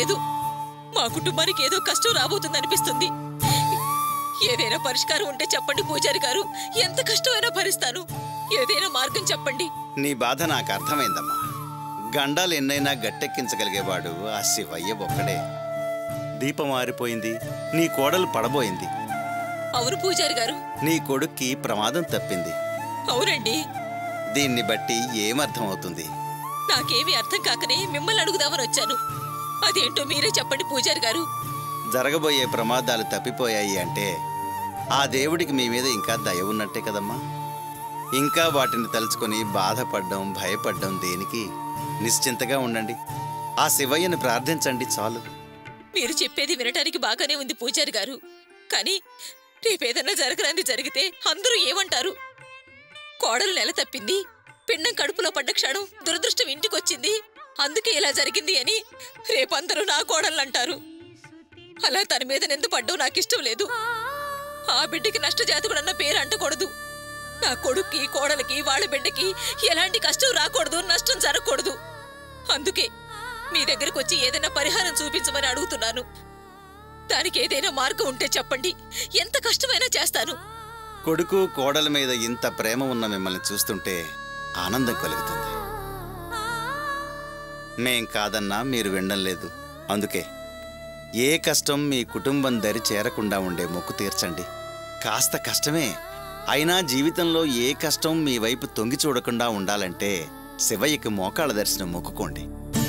లేదు మా కుటుంబానికి ఏదో కష్టం రాబోతుంది అనిపిస్తుంది ఏదైనా పరిష్కారం ఉంటే చెప్పండి పూజారి గారు ఎంత కష్టమైనా భరిస్తాను ఏదైనా మార్గం చెప్పండి నీ బాధ నాకు అర్థమైందమ్మా గండాలు ఎన్నైనా గట్టెక్కించగలిగేవాడు ఆ శివయ్య ఒక్కడే దీపం ఆరిపోయింది నీ కోడలు పడబోయింది అవును పూజారి గారు నీ కొడుక్కి ప్రమాదం తప్పింది అవునండి దీన్ని బట్టి ఏమర్థం అవుతుంది నాకేమీ అర్థం కాకనే మిమ్మల్ని అడుగుదామని వచ్చాను అదేంటో మీరే చెప్పండి పూజారి గారు జరగబోయే ప్రమాదాలు తప్పిపోయాయి అంటే ఆ దేవుడికి మీ మీద ఇంకా దయ ఉన్నట్టే కదమ్మా ఇంకా వాటిని తలుచుకొని బాధపడ్డం భయపడ్డం దేనికి నిశ్చింతగా ఉండండి ఆ శివయ్యని ప్రార్థించండి చాలు మీరు చెప్పేది వినటానికి బాగానే ఉంది పూజారి గారు కానీ రేపేదన్నా జరగరాంది జరిగితే అందరూ ఏమంటారు కోడలు నెల తప్పింది పిండం కడుపులో పడ్డ క్షణం దురదృష్టం ఇంటికొచ్చింది అందుకే ఇలా జరిగింది అని రేపందరూ నా కోడళ్ళు అంటారు అలా తన మీద నింద పడ్డం నాకిష్టం లేదు ఆ బిడ్డకి నష్టజాతకుడన్న పేరు అంటకూడదు నా కొడుక్కి కోడలికి వాళ్ళ బిడ్డకి ఎలాంటి కష్టం రాకూడదు నష్టం జరగకూడదు అందుకే మీ దగ్గరకు వచ్చి ఏదైనా పరిహారం చూపించమని అడుగుతున్నాను దానికి ఏదైనా మార్గం ఉంటే చెప్పండి ఎంత కష్టమైనా చేస్తాను కొడుకు కోడల మీద ఇంత ప్రేమ ఉన్న మిమ్మల్ని చూస్తుంటే ఆనందం కలుగుతుంది మేం కాదన్నా మీరు వినడం లేదు అందుకే ఏ కష్టం మీ కుటుంబం దరి చేరకుండా ఉండే మొక్కు తీర్చండి కాస్త కష్టమే అయినా జీవితంలో ఏ కష్టం మీ వైపు తొంగి చూడకుండా ఉండాలంటే శివయ్యకి మోకాళ్ళ దర్శనం మొక్కుకోండి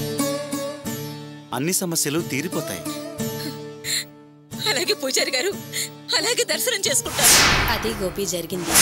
అన్ని సమస్యలు తీరిపోతాయి అలాగే పూజారి గారు అలాగే దర్శనం చేసుకుంటాను అది గోపి జరిగింది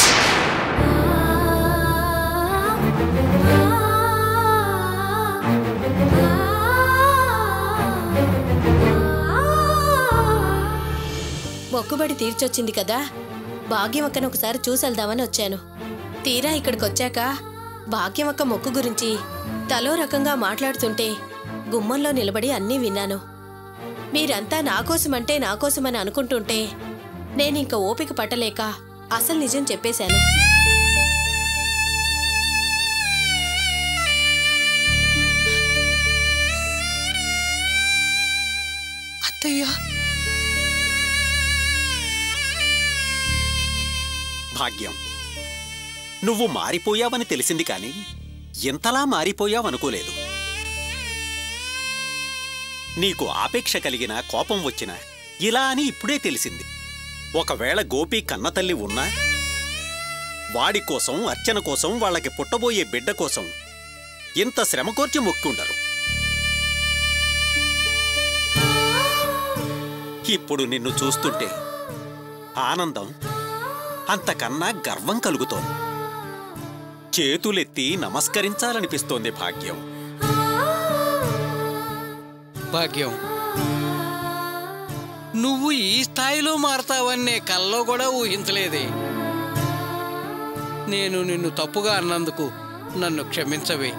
మొక్కుబడి తీర్చొచ్చింది కదా భాగ్యమక్కను ఒకసారి చూసెళ్దామని వచ్చాను తీరా ఇక్కడికి వచ్చాక భాగ్యమక్క మొక్కు గురించి తలో రకంగా మాట్లాడుతుంటే గుమ్మంలో నిలబడి అన్నీ విన్నాను మీరంతా నా కోసమంటే నా కోసమని అనుకుంటుంటే నేనింక ఓపిక పట్టలేక అసలు నిజం చెప్పేశాను అత్తయ్యా భాగ్యం నువ్వు మారిపోయావని తెలిసింది కాని ఎంతలా మారిపోయావనుకోలేదు నీకు ఆపేక్ష కలిగిన కోపం వచ్చిన ఇలా అని ఇప్పుడే తెలిసింది ఒకవేళ గోపి కన్నతల్లి ఉన్నా వాడి కోసం అర్చన కోసం వాళ్ళకి పుట్టబోయే బిడ్డ కోసం ఇంత శ్రమ కోర్చి మొక్కుండరు ఇప్పుడు నిన్ను చూస్తుంటే ఆనందం అంతకన్నా గర్వం కలుగుతోంది చేతులెత్తి నమస్కరించాలనిపిస్తోంది భాగ్యం భాగ్యం నువ్వు ఈ స్థాయిలో మారతావన్నే కల్లో కూడా ఊహించలేదే నేను నిన్ను తప్పుగా అన్నందుకు నన్ను క్షమించవే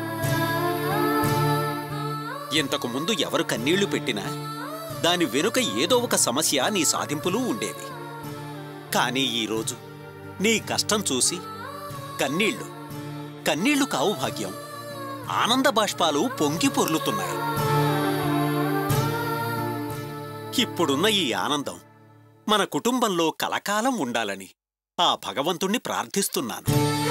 ఇంతకు ముందు ఎవరు కన్నీళ్లు పెట్టినా దాని వెనుక ఏదో ఒక సమస్య నీ సాధింపులు ఉండేవి కానీ ఈరోజు నీ కష్టం చూసి కన్నీళ్లు కన్నీళ్లు కావు భాగ్యం ఆనంద బాష్పాలు పొంగి పొర్లుతున్నాయి ఇప్పుడున్న ఈ ఆనందం మన కుటుంబంలో కలకాలం ఉండాలని ఆ భగవంతుణ్ణి ప్రార్థిస్తున్నాను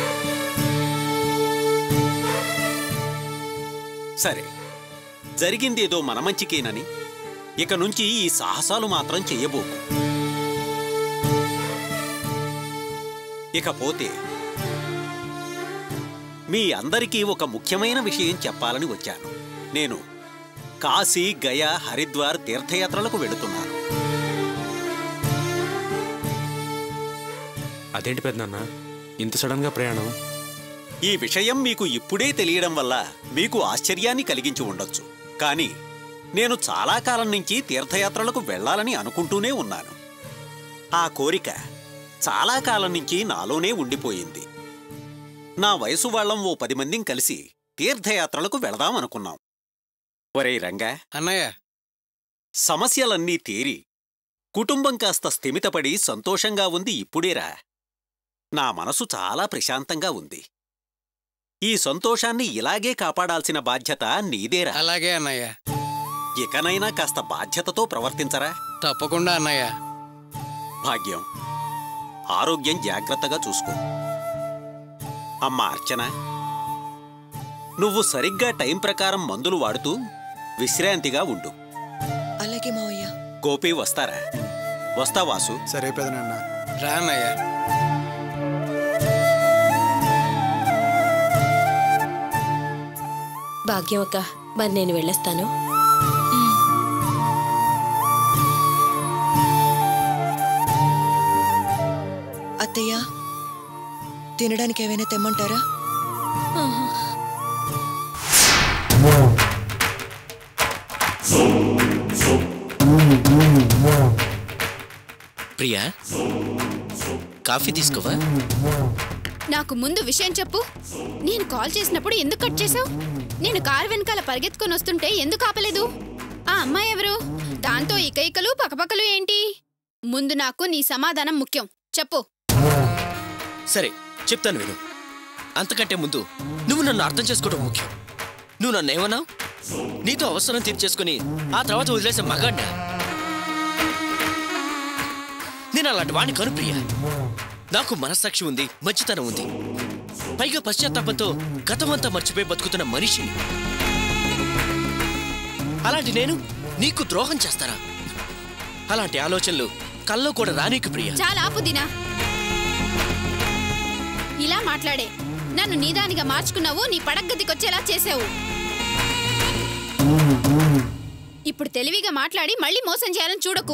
సరే జరిగిందేదో మన మంచికేనని ఇక నుంచి ఈ సాహసాలు మాత్రం చెయ్యబోకు ఇకపోతే మీ అందరికీ ఒక ముఖ్యమైన విషయం చెప్పాలని వచ్చాను నేను కాశీ గయా హరిద్వార్ తీర్థయాత్రలకు వెళుతున్నాను అదేంటి పెద్దనాన్న ఇంత సడన్ గా ప్రయాణం ఈ విషయం మీకు ఇప్పుడే తెలియడం వల్ల మీకు ఆశ్చర్యాన్ని కలిగించి ఉండొచ్చు కానీ నేను చాలా కాలం నుంచి తీర్థయాత్రలకు వెళ్ళాలని అనుకుంటూనే ఉన్నాను ఆ కోరిక చాలా కాలం నుంచి నాలోనే ఉండిపోయింది నా వయసు వాళ్ళం ఓ పది మందిం కలిసి తీర్థయాత్రలకు వెళదాం అనుకున్నాం ఒరే రంగా అన్నయ్య సమస్యలన్నీ తీరి కుటుంబం కాస్త స్థిమితపడి సంతోషంగా ఉంది ఇప్పుడేరా నా మనసు చాలా ప్రశాంతంగా ఉంది ఈ సంతోషాన్ని ఇలాగే కాపాడాల్సిన బాధ్యత నీదేరా అలాగే అన్నయ్య ఇకనైనా కాస్త బాధ్యతతో ప్రవర్తించరా తప్పకుండా అన్నయ్య భాగ్యం ఆరోగ్యం జాగ్రత్తగా చూసుకో అమ్మా అర్చన నువ్వు సరిగ్గా టైం ప్రకారం మందులు వాడుతూ విశ్రాంతిగా ఉండు అలాగే మావయ్య గోపి వస్తారా వస్తా వాసు సరే పెదనాన్న రా అన్నయ్య భాగ్యం అక్క మరి నేను వెళ్ళొస్తాను అత్తయ్య తినడానికి ఏమైనా తెమ్మంటారా ప్రియా కాఫీ తీసుకోవా నాకు ముందు విషయం చెప్పు నేను కాల్ చేసినప్పుడు ఎందుకు కట్ చేసావు నేను కారు వెనకాల పరిగెత్తుకొని వస్తుంటే ఎందుకు ఆపలేదు ఆ అమ్మాయి ఎవరు దాంతో ఇకైకలు పకపకలు ఏంటి ముందు నాకు నీ సమాధానం ముఖ్యం చెప్పు సరే చెప్తాను విను అంతకంటే ముందు నువ్వు నన్ను అర్థం చేసుకోవడం ముఖ్యం నువ్వు నన్ను ఏమన్నావు నీతో అవసరం తీర్చేసుకుని ఆ తర్వాత వదిలేసే మగాడినా నేను అలాంటి వాడిని కను ప్రియా నాకు మనస్సాక్షి ఉంది మంచితనం ఉంది పైగా పశ్చాత్తాపంతో గతమంతా మర్చిపోయి బతుకుతున్న మనిషిని అలాంటి నేను నీకు ద్రోహం చేస్తారా అలాంటి ఆలోచనలు కల్లో కూడా రానీకు ప్రియా చాలా ఆపు దినా ఇలా మాట్లాడే నన్ను నీదానిగా మార్చుకున్నావు నీ పడగ్గదికొచ్చేలా చేసావు ఇప్పుడు తెలివిగా మాట్లాడి మళ్ళీ మోసం చేయాలని చూడకు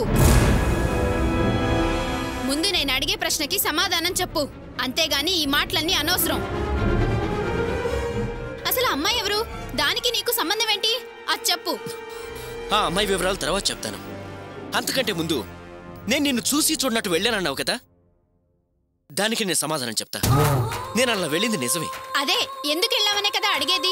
ముందు నేను అడిగే ప్రశ్నకి సమాధానం చెప్పు అంతేగాని ఈ మాటలన్నీ అనవసరం అసలు అమ్మాయి ఎవరు దానికి నీకు సంబంధం ఏంటి అది చెప్పు ఆ అమ్మాయి వివరాలు తర్వాత చెప్తాను అంతకంటే ముందు నేను నిన్ను చూసి చూడనట్టు వెళ్ళానన్నావు కదా దానికి నేను సమాధానం చెప్తా నేను అలా వెళ్ళింది నిజమే అదే ఎందుకు వెళ్ళావనే కదా అడిగేది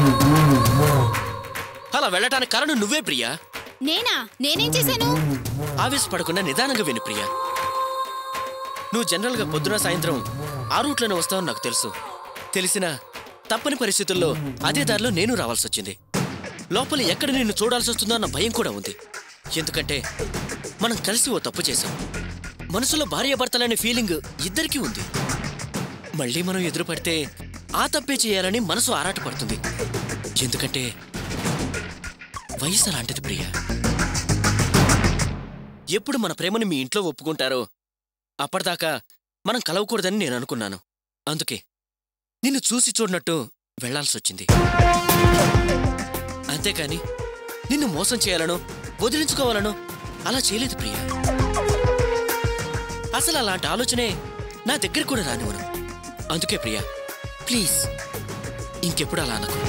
అలా వెళ్ళటానికి కారణం నువ్వే ప్రియా నేనా నేనేం చేశాను ఆవేశపడకుండా నిదానంగా విను ప్రియా నువ్వు జనరల్గా పొద్దున సాయంత్రం ఆ రూట్లోనే వస్తావని నాకు తెలుసు తెలిసినా తప్పని పరిస్థితుల్లో అదే దారిలో నేను రావాల్సి వచ్చింది లోపల ఎక్కడ నిన్ను చూడాల్సి వస్తుందో అన్న భయం కూడా ఉంది ఎందుకంటే మనం కలిసి ఓ తప్పు చేశాం మనసులో భార్యాభర్తలనే ఫీలింగ్ ఇద్దరికీ ఉంది మళ్ళీ మనం ఎదురుపడితే ఆ తప్పే చేయాలని మనసు ఆరాటపడుతుంది ఎందుకంటే వయసు అలాంటిది ప్రియా ఎప్పుడు మన ప్రేమని మీ ఇంట్లో ఒప్పుకుంటారో అప్పటిదాకా మనం కలవకూడదని నేను అనుకున్నాను అందుకే నిన్ను చూసి చూడనట్టు వెళ్లాల్సొచ్చింది అంతేకాని నిన్ను మోసం చేయాలనో వదిలించుకోవాలనో అలా చేయలేదు ప్రియా అసలు అలాంటి ఆలోచనే నా దగ్గర కూడా రానివ్వను అందుకే ప్రియా ప్లీజ్ ఇంకెప్పుడు అలా అనకు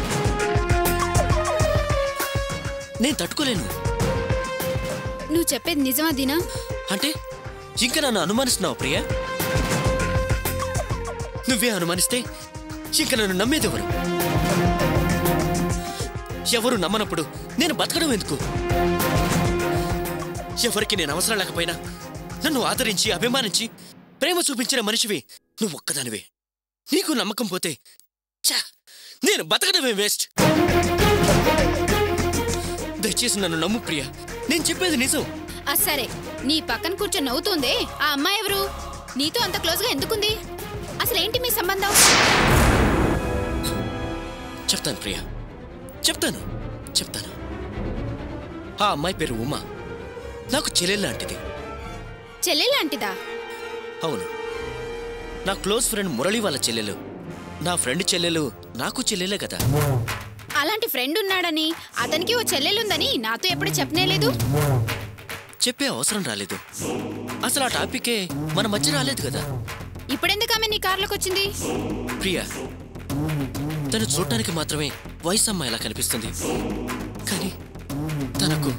నేను తట్టుకోలేను నువ్వు చెప్పేది నిజమా దీనా అంటే ఇంకా నన్ను అనుమానిస్తున్నావు ప్రియా నువ్వే అనుమానిస్తే ఇంకా నన్ను నమ్మేదెవరు ఎవరు నమ్మనప్పుడు నేను బతకడం ఎందుకు ఎవరికి నేను అవసరం లేకపోయినా నన్ను ఆదరించి అభిమానించి ప్రేమ చూపించిన మనిషివి నువ్వు ఒక్కదానివే నీకు నమ్మకం పోతే ఛా, నేను బతకడమే వేస్ట్ దయచేసి నన్ను నమ్ము ప్రియా నేను చెప్పేది నిజం ఆ సరే నీ పక్కన కూర్చొని నవ్వుతుందే ఆ అమ్మాయి ఎవరు నీతో అంత క్లోజ్ గా ఎందుకుంది అసలు ఏంటి మీ సంబంధం చెప్తాను ప్రియా చెప్తాను చెప్తాను ఆ అమ్మాయి పేరు ఉమా నాకు చెల్లెలు లాంటిది చెల్లెలాంటిదా అవును నా క్లోజ్ ఫ్రెండ్ మురళి వాళ్ళ చెల్లెలు నా ఫ్రెండ్ చెల్లెలు నాకు చెల్లెలే కదా అలాంటి ఫ్రెండ్ ఉన్నాడని అతనికి ఓ చెల్లెలుందని నాతో ఎప్పుడు చెప్పనేలేదు చెప్పే అవసరం రాలేదు అసలు ఆ టాపికే మన మధ్య రాలేదు కదా ఇప్పుడెందుకు ఆమె నీ కార్లోకి వచ్చింది ప్రియా తను చూడటానికి మాత్రమే వయసు అమ్మాయిలా కనిపిస్తుంది కానీ తనకు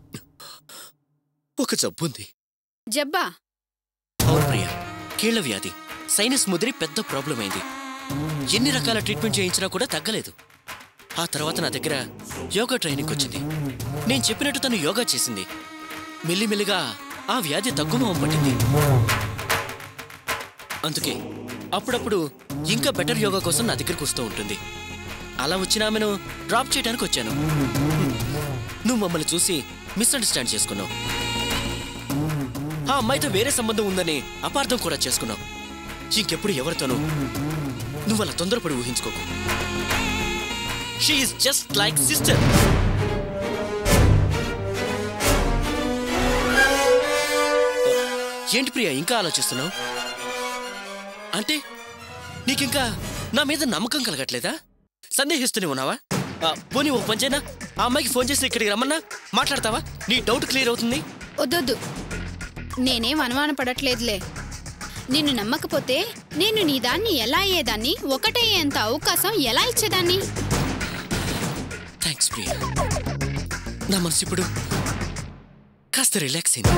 ఒక జబ్బుంది జబ్బా అవును ప్రియా కీళ్ల వ్యాధి సైనస్ ముదిరి పెద్ద ప్రాబ్లం అయింది ఎన్ని రకాల ట్రీట్మెంట్ చేయించినా కూడా తగ్గలేదు ఆ తర్వాత నా దగ్గర యోగా ట్రైనింగ్ వచ్చింది నేను చెప్పినట్టు తను యోగా చేసింది మెల్లిమెల్లిగా ఆ వ్యాధి తగ్గుమవం పట్టింది అందుకే అప్పుడప్పుడు ఇంకా బెటర్ యోగా కోసం నా దగ్గరకు వస్తూ ఉంటుంది అలా వచ్చిన ఆమెను డ్రాప్ చేయడానికి వచ్చాను నువ్వు మమ్మల్ని చూసి మిస్అండర్స్టాండ్ చేసుకున్నావు ఆ అమ్మాయితో వేరే సంబంధం ఉందని అపార్థం కూడా చేసుకున్నావు ఇంకెప్పుడు ఎవరితోనూ నువ్వు అలా తొందరపడి ఊహించుకోకు షీఈస్ జస్ట్ లైక్ సిస్టర్ ఏంటి ప్రియా ఇంకా ఆలోచిస్తున్నావు అంటే నీకింకా నా మీద నమ్మకం కలగట్లేదా సందేహిస్తూనే ఉన్నావా ఆ, పోనీ ఓ పంచైనా ఆ అమ్మాయికి ఫోన్ చేసి ఇక్కడికి రమ్మన్నా మాట్లాడతావా నీ డౌట్ క్లియర్ అవుతుంది వద్దొద్దు నేనేం అనుమాన పడట్లేదులే నిన్ను నమ్మకపోతే నేను నీ దాన్ని ఎలా అయ్యేదాన్ని ఒకటయ్యేంత అవకాశం ఎలా ఇచ్చేదాన్ని థ్యాంక్స్ ప్రియా నా మనసు ఇప్పుడు కాస్త రిలాక్స్ అయింది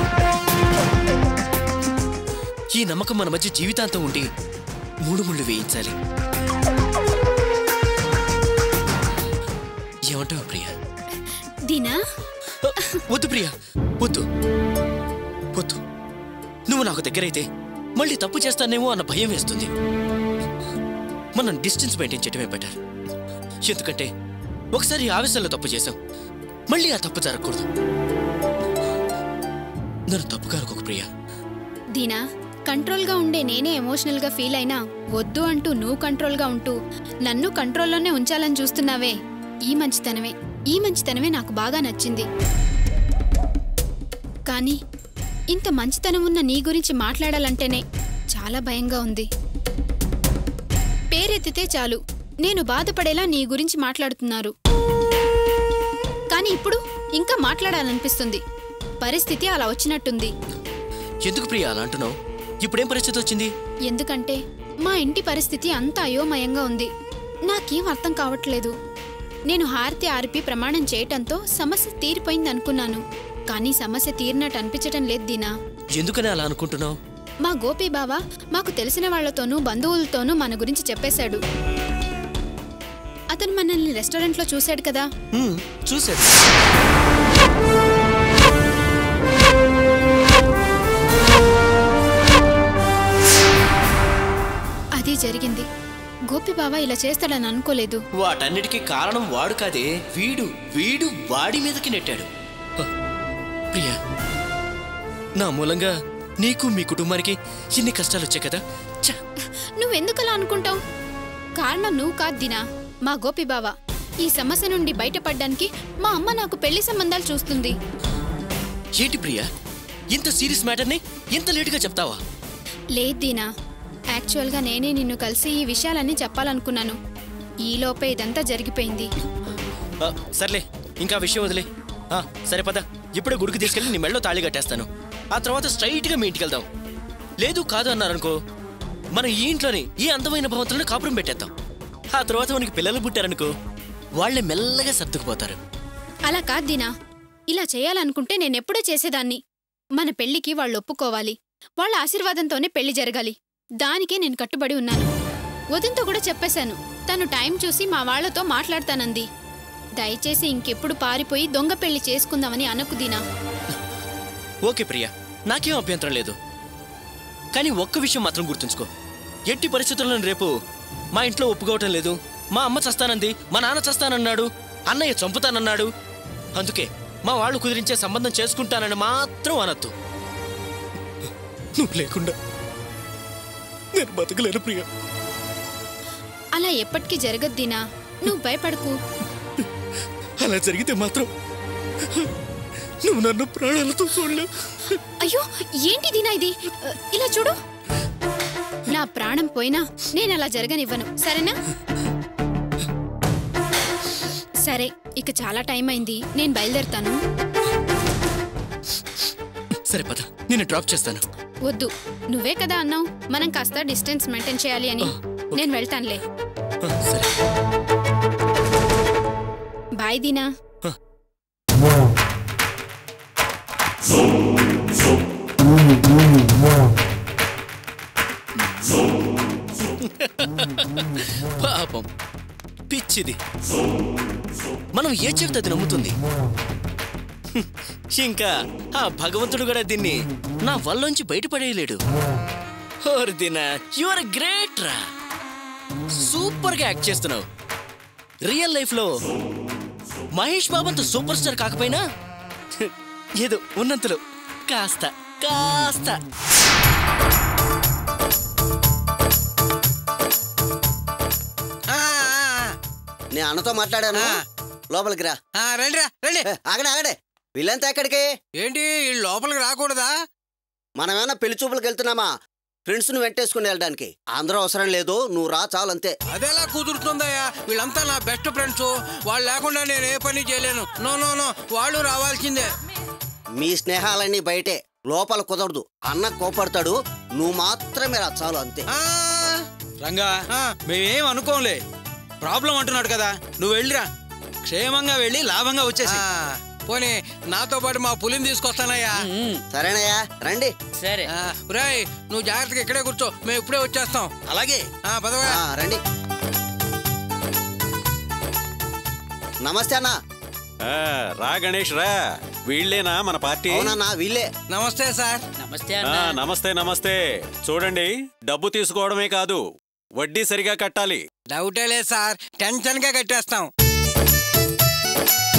ఈ నమ్మకం మన మధ్య జీవితాంతం ఉండి మూడు ముళ్ళు వేయించాలి ఏమంటావు ప్రియా దీనా ఆ, వద్దు ప్రియా వద్దు వద్దు నువ్వు నాకు దగ్గరైతే మళ్ళీ తప్పు చేస్తానేమో అన్న భయం వేస్తుంది మనం డిస్టెన్స్ మెయింటైన్ చేయడమే బెటర్ ఎందుకంటే ఒకసారి ఆవేశంలో తప్పు చేశాం మళ్ళీ ఆ తప్పు జరగకూడదు నన్ను తప్పుగా అనుకోకు ప్రియా దీనా కంట్రోల్గా ఉండే నేనే ఎమోషనల్గా ఫీల్ అయినా వద్దు అంటూ నువ్వు కంట్రోల్గా ఉంటూ నన్ను కంట్రోల్లోనే ఉంచాలని చూస్తున్నావే ఈ మంచితనమే ఈ మంచితనమే నాకు బాగా నచ్చింది కానీ ఇంత మంచితనం ఉన్న నీ గురించి మాట్లాడాలంటేనే చాలా భయంగా ఉంది పేరెత్తితే చాలు నేను బాధపడేలా నీ గురించి మాట్లాడుతున్నారు కానీ ఇప్పుడు ఇంకా మాట్లాడాలనిపిస్తుంది పరిస్థితి అలా వచ్చినట్టుంది ఎందుకు ప్రియా అలా అంటున్నావు ఇప్పుడేం పరిస్థితి వచ్చింది ఎందుకంటే మా ఇంటి పరిస్థితి అంత అయోమయంగా ఉంది నాకేం అర్థం కావట్లేదు నేను హారతి ఆర్పి ప్రమాణం చేయటంతో సమస్య తీరిపోయింది అనుకున్నాను కానీ సమస్య తీరినట్టు అనిపించటం లేదు దీనా ఎందుకని అలా అనుకుంటున్నావు మా గోపి బావ మాకు తెలిసిన వాళ్లతోనూ బంధువులతోనూ మన గురించి చెప్పేశాడు అతను మనల్ని రెస్టారెంట్లో చూశాడు కదా హ్మ్, చూశాను అది జరిగింది గోపి బావ ఇలా చేస్తాడని అనుకోలేదు వాటన్నిటికీ కారణం వాడు కాదే వీడు వీడు వాడి మీదకి నెట్టాడు హ, ప్రియా నా మూలంగా నీకు మీ కుటుంబానికి ఇన్ని కష్టాలు వచ్చాయి కదా ఛ, నువ్వెందుకలా అనుకుంటావు కారణం నువ్వు కాదు దినా మా గోపి బావ ఈ సమస్య నుండి బయటపడ్డానికి మా అమ్మ నాకు పెళ్లి సంబంధాలు చూస్తుంది ఏంటి ప్రియా ఇంత సీరియస్ మ్యాటర్ని ఇంత లేటుగా చెప్తావా లేదు దీనా యాక్చువల్గా నేనే నిన్ను కలిసి ఈ విషయాలన్నీ చెప్పాలనుకున్నాను ఈలోపే ఇదంతా జరిగిపోయింది ఆ, సర్లే ఇంకా విషయం వదిలే ఆ, సరే పద ఇప్పుడే గుడికి తీసుకెళ్ళి నీ మెళ్ళో తాళి కట్టేస్తాను ఆ తర్వాత స్ట్రైట్గా మీ ఇంటికి వెళ్దాం లేదు కాదు అన్నారనుకో మనం ఈ ఇంట్లోని ఈ అందమైన భవంతులను కాపురం పెట్టేద్దాం ఆ తర్వాత మనకి పిల్లలు పుట్టారనుకో వాళ్ళే మెల్లగా సర్దుకుపోతారు అలా కాదు దీనా ఇలా చేయాలనుకుంటే నేనెప్పుడో చేసేదాన్ని మన పెళ్లికి వాళ్ళు ఒప్పుకోవాలి వాళ్ళ ఆశీర్వాదంతోనే పెళ్లి జరగాలి దానికే నేను కట్టుబడి ఉన్నాను వదినతో కూడా చెప్పేశాను తను టైం చూసి మా వాళ్లతో మాట్లాడతానంది దయచేసి ఇంకెప్పుడు పారిపోయి దొంగ పెళ్లి చేసుకుందామని అనకు దీనా ఓకే ప్రియా నాకేం అభ్యంతరం లేదు కానీ ఒక్క విషయం మాత్రం గుర్తుంచుకో ఎట్టి పరిస్థితుల్లో రేపు మా ఇంట్లో ఒప్పుకోవటం లేదు మా అమ్మ చస్తానంది మా నాన్న చస్తానన్నాడు అన్నయ్య చంపుతానన్నాడు అందుకే మా వాళ్ళు కుదిరించే సంబంధం చేసుకుంటానని మాత్రం అనొద్దు నువ్వు లేకుండా నేను బతకలేను ప్రియా అలా ఎప్పటికీ జరగదు దీనా నువ్వు భయపడకు అలా జరిగితే మాత్రం నువ్వు నన్ను ప్రాణాలతో చూడలేవు అయ్యో ఏంటి దీనా ఇది అ, ఇలా చూడు నా ప్రాణం పోయినా నేను అలా జరగనివ్వను సరేనా సరే ఇక చాలా టైం అయింది నేను బయలుదేరుతాను సరే పద నేను డ్రాప్ చేస్తాను వద్దు నువ్వే కదా అన్నావు మనం కాస్త డిస్టెన్స్ మెయింటైన్ చేయాలి అని నేను వెళ్తానులే ఆ, సరే బాయ్ దీనా పాపం పిచ్చిది మనం ఏ చెబితే అది నమ్ముతుంది హ్మ్. ఇంకా ఆ భగవంతుడు కూడా దీన్ని నా వల్లోంచి బయటపడేయలేడు ఓర్ దినా యు ఆర్ గ్రేట్ రా సూపర్ గా యాక్ట్ చేస్తున్నావు రియల్ లైఫ్ లో మహేష్ బాబు అంత సూపర్ స్టార్ కాకపోయినా ఏదో ఉన్నంతలో కాస్త కాస్త ఆ, నేను అన్నతో మాట్లాడాను ఆ. లోపలికి రా ఆ, రండిరా రండి ఏ, ఆగడే ఆగడే వీళ్ళంతా ఎక్కడికి ఏంటి వీళ్ళు లోపలికి రాకూడదా మనం ఏమైనా పెళ్లి చూపులకు వెళ్తున్నామా ఫ్రెండ్స్ ను వెంటేసుకుని వెళ్ళడానికి అందరూ అవసరం లేదు నువ్వు రా చాలు అంతే అదెలా కుదురుతుందయ్యా వీళ్ళంతా నా బెస్ట్ ఫ్రెండ్స్ వాళ్ళు లేకుండా నేను ఏ పని చేయలేను నో నో నో వాళ్ళు రావాల్సిందే మీ స్నేహాలన్నీ బయటే లోపల కుదరదు అన్న కోపడతాడు నువ్వు మాత్రమే రా చాలు అంతే ఆ, రంగా ఆ. మేమేం అనుకోంలే ప్రాబ్లం అంటున్నాడు కదా నువ్వు వెళ్ళిరా క్షేమంగా వెళ్ళి లాభంగా వచ్చేసి ఆ, పోనీ నాతో పాటు మా పులిని తీసుకొస్తానయ్యా సరేనయ్యా రండి సరే ఆ, ఒరేయ్ నువ్వు జాగ్రత్తగా ఇక్కడే కూర్చో మేము ఇప్పుడే వచ్చేస్తాం అలాగే ఆ, పదవా ఆ, రండి నమస్తే అన్న ఆ, రా గణేష్ రా వీళ్ళేనా మన పార్టీ అవునన్నా వీళ్ళే నమస్తే సార్ నమస్తే ఆ, నమస్తే నమస్తే చూడండి డబ్బు తీసుకోవడమే కాదు వడ్డీ సరిగా కట్టాలి డౌటే లేదు సార్ టెన్షన్ గా కట్టేస్తాం